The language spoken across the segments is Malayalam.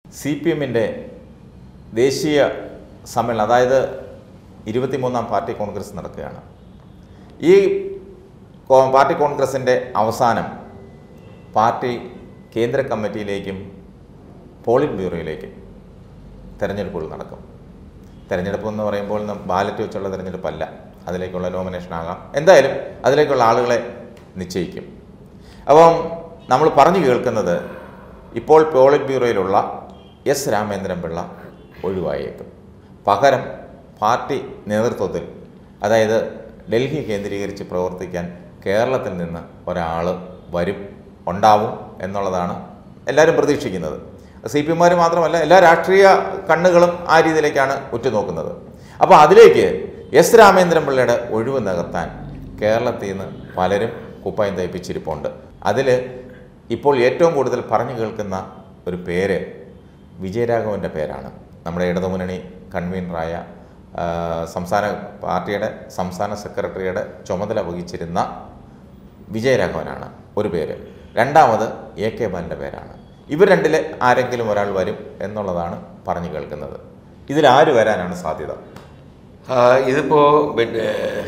സി പി എമ്മിൻ്റെ ദേശീയ സമ്മേളനം അതായത് ഇരുപത്തിമൂന്നാം പാർട്ടി കോൺഗ്രസ് നടക്കുകയാണ് ഈ കോ- പാർട്ടി കോൺഗ്രസിൻ്റെ അവസാനം പാർട്ടി കേന്ദ്ര കമ്മിറ്റിയിലേക്കും പോളിറ്റ് ബ്യൂറോയിലേക്കും തെരഞ്ഞെടുപ്പുകൾ നടക്കും തെരഞ്ഞെടുപ്പ് എന്ന് പറയുമ്പോൾ നം- ബാലറ്റ് വെച്ചുള്ള തെരഞ്ഞെടുപ്പല്ല അതിലേക്കുള്ള നോമിനേഷൻ ആകാം എന്തായാലും അതിലേക്കുള്ള ആളുകളെ നിശ്ചയിക്കും അപ്പം നമ്മൾ പറഞ്ഞു കേൾക്കുന്നത് ഇപ്പോൾ പോളിറ്റ് ബ്യൂറോയിലുള്ള എസ് രാമേന്ദ്രൻ പിള്ള ഒഴിവായേക്കും പകരം പാർട്ടി നേതൃത്വത്തിൽ അതായത് ഡൽഹി കേന്ദ്രീകരിച്ച് പ്രവർത്തിക്കാൻ കേരളത്തിൽ നിന്ന് ഒരാൾ വരും ഉണ്ടാവും എന്നുള്ളതാണ് എല്ലാവരും പ്രതീക്ഷിക്കുന്നത് സി പി എമ്മാർ മാത്രമല്ല എല്ലാ രാഷ്ട്രീയ കണ്ണുകളും ആ രീതിയിലേക്കാണ് ഉറ്റുനോക്കുന്നത് അപ്പോൾ അതിലേക്ക് എസ് രാമേന്ദ്രൻ പിള്ളയുടെ ഒഴിവ് നികത്താൻ കേരളത്തിൽ നിന്ന് പലരും കുപ്പായം തയ്പ്പിച്ചിരിപ്പുണ്ട് അതിൽ ഇപ്പോൾ ഏറ്റവും കൂടുതൽ പറഞ്ഞു കേൾക്കുന്ന ഒരു പേര് വിജയരാഘവൻ്റെ പേരാണ് നമ്മുടെ ഇടതുമുന്നണി കൺവീനറായ ആ, സംസ്ഥാന പാർട്ടിയുടെ സംസ്ഥാന സെക്രട്ടറിയുടെ ചുമതല വഹിച്ചിരുന്ന വിജയരാഘവനാണ് ഒരു പേര് രണ്ടാമത് എ കെ ബാലൻ്റെ പേരാണ് ഇവർ രണ്ടിലെ ആരെങ്കിലും ഒരാൾ വരും എന്നുള്ളതാണ് പറഞ്ഞു കേൾക്കുന്നത് ഇതിൽ ആര് വരാനാണ് സാധ്യത ആ, ഇതിപ്പോ പിന്നെ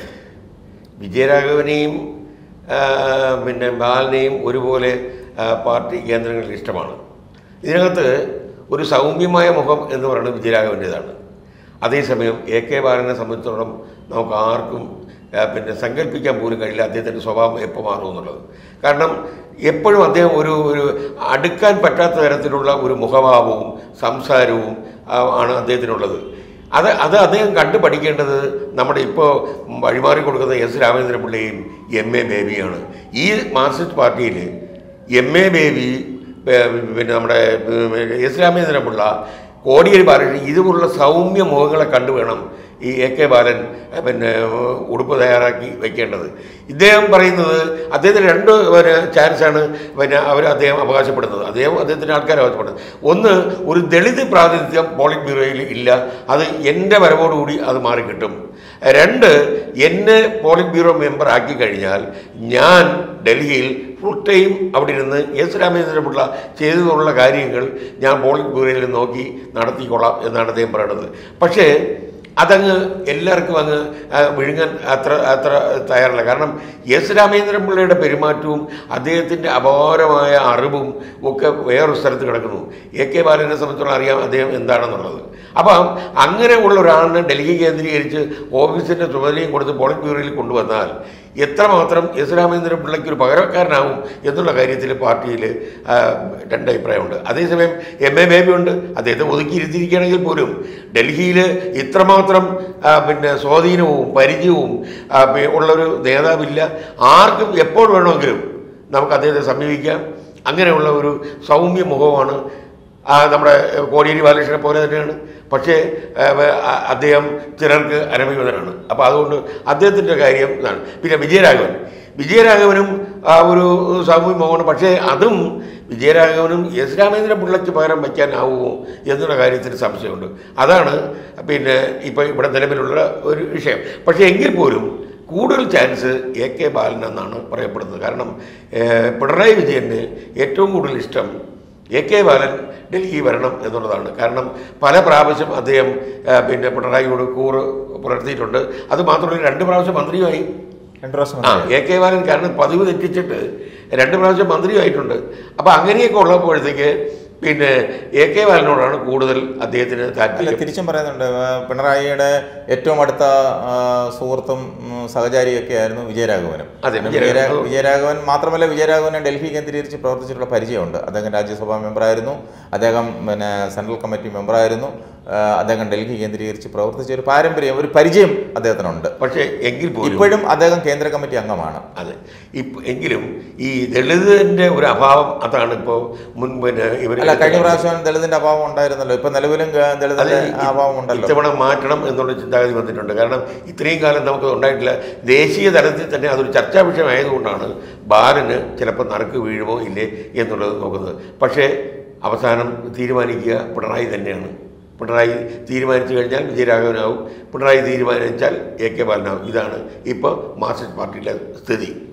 വിജയരാഘവനെയും ആ, പിന്നെ ബാലനെയും ഒരുപോലെ ആ, പാർട്ടി കേന്ദ്രങ്ങളിൽ ഇഷ്ടമാണ് ഇതിനകത്ത് ഒരു സൗമ്യമായ മുഖം എന്ന് പറയുന്നത് വിജയരാഘവൻ്റേതാണ് അതേസമയം എ കെ ബാലനെ സംബന്ധിച്ചിടത്തോളം നമുക്ക് ആർക്കും ആ, പിന്നെ സങ്കല്പിക്കാൻ പോലും കഴിയില്ല അദ്ദേഹത്തിൻ്റെ സ്വഭാവം എപ്പോൾ മാറും എന്നുള്ളത് കാരണം എപ്പോഴും അദ്ദേഹം ഒരു ഒരു അടുക്കാൻ പറ്റാത്ത തരത്തിലുള്ള ഒരു മുഖഭാവവും സംസാരവും ആ, ആണ് അദ്ദേഹത്തിനുള്ളത് അത് അത് അദ്ദേഹം കണ്ടു പഠിക്കേണ്ടത് നമ്മുടെ ഇപ്പോൾ വഴിമാറി കൊടുക്കുന്ന എസ് രാമചന്ദ്രപിള്ളയും എം എ ബേബിയാണ് ഈ മാർക്സിസ്റ്റ് പാർട്ടിയിൽ എം എ ബേബി ഏർ, പിന്നെ നമ്മുടെ ഏർ, എസ് രാമചന്ദ്രപിള്ള കോടിയേരി ബാലകൃഷ്ണൻ ഇതുപോലുള്ള സൗമ്യ മുഖങ്ങളെ കണ്ടു വേണം ഈ എ കെ ബാലൻ ഏർ, പിന്നെ ഏർ, ഉടുപ്പ് തയ്യാറാക്കി വയ്ക്കേണ്ടത് ഇദ്ദേഹം പറയുന്നത് അദ്ദേഹത്തിന് രണ്ട് പിന്നെ ചാൻസാണ് പിന്നെ അവർ അദ്ദേഹം അവകാശപ്പെടുന്നത് അദ്ദേഹം അദ്ദേഹത്തിൻ്റെ ആൾക്കാർ അവകാശപ്പെടുന്നത് ഒന്ന് ഒരു ദളിത് പ്രാതിനിധ്യം പോളിറ്റ് ബ്യൂറോയിൽ ഇല്ല അത് എൻ്റെ വരവോടുകൂടി അത് മാറിക്കിട്ടും രണ്ട് എന്നെ പോളിറ്റ് ബ്യൂറോ മെമ്പർ ആക്കി കഴിഞ്ഞാൽ ഞാൻ ഡൽഹിയിൽ ഫുൾ ടൈം അവിടെ ഇരുന്ന് എസ് രാമചന്ദ്രപിള്ള ചെയ്തതുള്ള കാര്യങ്ങൾ ഞാൻ പോളിറ്റ് ബ്യൂറോയിൽ നോക്കി നടത്തിക്കൊള്ളാം എന്നാണ് അദ്ദേഹം പറയുന്നത് പക്ഷേ അതങ്ങ് എല്ലാവർക്കും അങ്ങ് ആ, വിഴുങ്ങാൻ അത്ര അത്ര തയ്യാറല്ല കാരണം എസ് രാമചന്ദ്രൻ പിള്ളയുടെ പെരുമാറ്റവും അദ്ദേഹത്തിൻ്റെ അപാരമായ അറിവും ഒക്കെ വേറൊരു സ്ഥലത്ത് കിടക്കുന്നു എ കെ ബാലനെ സംബന്ധിച്ചോളം അറിയാം അദ്ദേഹം എന്താണെന്നുള്ളത് അപ്പം അങ്ങനെ ഉള്ള ഒരാളിനെ ഡൽഹി കേന്ദ്രീകരിച്ച് ഓഫീസിൻ്റെ ചുമതലയും കൊടുത്ത് പോളിറ്റ് ബ്യൂറോയിൽ കൊണ്ടുവന്നാൽ എത്രമാത്രം എസ് രാമചന്ദ്രൻ പിള്ളയ്ക്ക് ഒരു പകരക്കാരനാവും എന്നുള്ള കാര്യത്തിൽ പാർട്ടിയിൽ ആ, രണ്ട് അഭിപ്രായമുണ്ട് അതേസമയം എം എ ബേബി ഉണ്ട് അദ്ദേഹത്തെ ഒതുക്കിയിരുത്തിയിരിക്കുകയാണെങ്കിൽ പോലും ഡൽഹിയിൽ ഇത്രമാത്രം ആ, പിന്നെ സ്വാധീനവും പരിചയവും ആ, പി- ഉള്ളൊരു നേതാവില്ല ആർക്കും എപ്പോൾ വേണമെങ്കിലും നമുക്ക് അദ്ദേഹത്തെ സമീപിക്കാം അങ്ങനെയുള്ള ഒരു സൗമ്യ മുഖമാണ് ആ, നമ്മുടെ കോടിയേരി ബാലകൃഷ്ണനെ പോലെ തന്നെയാണ് പക്ഷേ ആ, ആ, അദ്ദേഹം ചിലർക്ക് അനഭിമതനാണ് അപ്പോൾ അതുകൊണ്ട് അദ്ദേഹത്തിൻ്റെ കാര്യം ഇതാണ് പിന്നെ വിജയരാഘവൻ വിജയരാഘവനും ആ ഒരു സാമൂഹ്യ മുഖമാണ് പക്ഷേ അതും വിജയരാഘവനും എസ് രാമേന്ദ്രൻ പിള്ളയ്ക്ക് പകരം വയ്ക്കാനാവുമോ എന്നുള്ള കാര്യത്തിൽ സംശയമുണ്ട് അതാണ് പിന്നെ ഇപ്പോൾ ഇവിടെ നിലവിലുള്ള ഒരു വിഷയം പക്ഷേ എങ്കിൽ പോലും കൂടുതൽ ചാൻസ് എ കെ ബാലൻ എന്നാണ് പറയപ്പെടുന്നത് കാരണം ഏഹ്, പിണറായി വിജയന് ഏറ്റവും കൂടുതൽ ഇഷ്ടം എ കെ ബാലൻ ഡൽഹി വരണം എന്നുള്ളതാണ് കാരണം പല പ്രാവശ്യം അദ്ദേഹം ഏഹ്, പിന്നെ പിണറായിയോട് കൂറ് പുലർത്തിയിട്ടുണ്ട് അത് മാത്രമല്ല രണ്ട് പ്രാവശ്യം മന്ത്രിയുമായി രണ്ടു പ്രാവശ്യം ആ എ കെ ബാലൻ കാരണം പതിവ് തെറ്റിച്ചിട്ട് രണ്ട് പ്രാവശ്യം മന്ത്രിയുമായിട്ടുണ്ട് അപ്പോൾ അങ്ങനെയൊക്കെ ഉള്ളപ്പോഴത്തേക്ക് പിന്നെ എ കെ ബാലനോടാണ് കൂടുതൽ അദ്ദേഹത്തിന് അല്ല താല്പര്യം തിരിച്ചും പറയുന്നുണ്ട് ആ, പിണറായിയുടെ ഏറ്റവും അടുത്ത ആ, സുഹൃത്തും ഉം, സഹചാരിയൊക്കെ ആയിരുന്നു വിജയരാഘവനും അതെ, പിന്നെ വിജയരാഘവൻ. വിജയരാ- വിജയരാഘവൻ മാത്രമല്ല വിജയരാഘവനെ ഡൽഹി കേന്ദ്രീകരിച്ച് പ്രവർത്തിച്ചിട്ടുള്ള പരിചയമുണ്ട് അദ്ദേഹം രാജ്യസഭാ മെമ്പറായിരുന്നു അദ്ദേഹം പിന്നെ സെൻട്രൽ കമ്മിറ്റി മെമ്പറായിരുന്നു ആ, അദ്ദേഹം ഡൽഹി കേന്ദ്രീകരിച്ച് പ്രവർത്തിച്ച ഒരു പാരമ്പര്യം ഒരു പരിചയം അദ്ദേഹത്തിനുണ്ട് പക്ഷേ എങ്കിൽ പോലും ഇപ്പോഴും അദ്ദേഹം കേന്ദ്ര കമ്മിറ്റി അംഗമാണ് അതെ ഇപ്പ എങ്കിലും ഈ ദളിതന്റെ ഒരു അഭാവം അതാണ് ഇപ്പോൾ മുൻ പിന്നെ ഇവർ അല്ല കഴിഞ്ഞ പ്രാവശ്യം ദളിതിന്റെ അഭാവം ഉണ്ടായിരുന്നല്ലോ ഇപ്പൊ നിലവിലും ഗ- അത് ദളിതിന്റെ ഈ- അഭാവം ഉണ്ടല്ലോ ഇത്തവണ മാറ്റണം എന്നുള്ള ചിന്താഗതി വന്നിട്ടുണ്ട് കാരണം ഇത്രയും കാലം നമുക്ക് ഉണ്ടായിട്ടില്ല ദേശീയ തലത്തിൽ തന്നെ അതൊരു ചർച്ചാ വിഷയമായതുകൊണ്ടാണ് ബാലന് ചിലപ്പോൾ നറുക്ക് വീഴുമോ ഇല്ലേ എന്നുള്ളത് നോക്കുന്നത് പക്ഷേ അവസാനം തീരുമാനിക്കുക പിണറായി തന്നെയാണ് പിണറായി തീരുമാനിച്ചു കഴിഞ്ഞാൽ വിജയരാഘവനാവും പിണറായി തീരുമാനിച്ചാൽ എ കെ ബാലനാവും ഇതാണ് ഇപ്പോൾ മാർക്സിസ്റ്റ് പാർട്ടിയിലെ സ്ഥിതി